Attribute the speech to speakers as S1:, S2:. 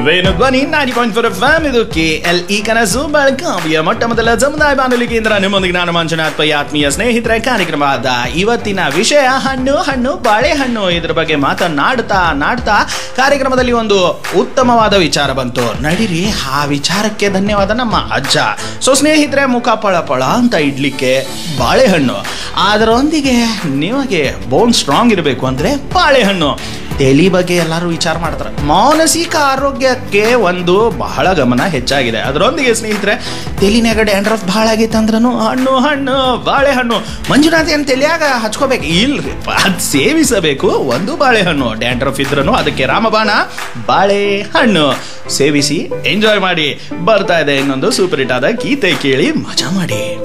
S1: Venu Dhwani ninety point four F ಇದು K L E ಕನಸು ಬೆಳಗಾವಿಯ ಮೊಟ್ಟ ಮೊದಲ ಸಮುದಾಯ ಬಾನುಲಿ ಕೇಂದ್ರ ನಿಮ್ಮೊಂದಿಗೆ ನಾನು ಮಂಜುನಾಥ್ ಪೈ ಆತ್ಮೀಯ ಸ್ನೇಹಿತರೆ ಕಾರ್ಯಕ್ರಮದ ಇವತ್ತಿನ ವಿಷಯ ಹಣ್ಣು ಹಣ್ಣು ಬಾಳೆಹಣ್ಣು ಇದ್ರ ಬಗ್ಗೆ ಮಾತನಾಡ್ತಾ ನಾಡ್ತಾ ಕಾರ್ಯಕ್ರಮದಲ್ಲಿ ಒಂದು ಉತ್ತಮವಾದ ವಿಚಾರ ಬಂತು ನಡೀರಿ ಆ ವಿಚಾರಕ್ಕೆ ಧನ್ಯವಾದ ನಮ್ಮ ಅಜ್ಜ ಸೊ ಸ್ನೇಹಿತರೆ ಮುಖ ಪಳ ಪಳ ಅಂತ ಇಡ್ಲಿಕ್ಕೆ ಬಾಳೆಹಣ್ಣು ಅದರೊಂದಿಗೆ ನಿಮಗೆ ಬೋನ್ ಸ್ಟ್ರಾಂಗ್ ಇರಬೇಕು ಅಂದ್ರೆ ಬಾಳೆಹಣ್ಣು ತಲೆ ಬಗ್ಗೆ ಎಲ್ಲರೂ ವಿಚಾರ ಮಾಡ್ತಾರೆ ಮಾನಸಿಕ ಆರೋಗ್ಯಕ್ಕೆ ಒಂದು ಬಹಳ ಗಮನ ಹೆಚ್ಚಾಗಿದೆ ಅದರೊಂದಿಗೆ ಸ್ನೇಹಿತರೆ ತೆಲಿನಾಗ ಡ್ಯಾಂಡ್ರಫ್ ಭಾಳ ಆಗೈತೆ ಅಂದ್ರೂ ಹಣ್ಣು ಹಣ್ಣು ಬಾಳೆಹಣ್ಣು ಮಂಜುನಾಥ್ ಏನು ತಲೆಯಾಗ ಹಚ್ಕೋಬೇಕು ಇಲ್ರಿ ಅದು ಸೇವಿಸಬೇಕು ಒಂದು ಬಾಳೆಹಣ್ಣು ಡ್ಯಾಂಡ್ರಫ್ ಇದ್ರೂ ಅದಕ್ಕೆ ರಾಮಬಾಣ ಬಾಳೆಹಣ್ಣು ಸೇವಿಸಿ ಎಂಜಾಯ್ ಮಾಡಿ ಬರ್ತಾ ಇದೆ ಇನ್ನೊಂದು ಸೂಪರ್ ಹಿಟ್ ಆದ ಗೀತೆ ಕೇಳಿ ಮಜಾ ಮಾಡಿ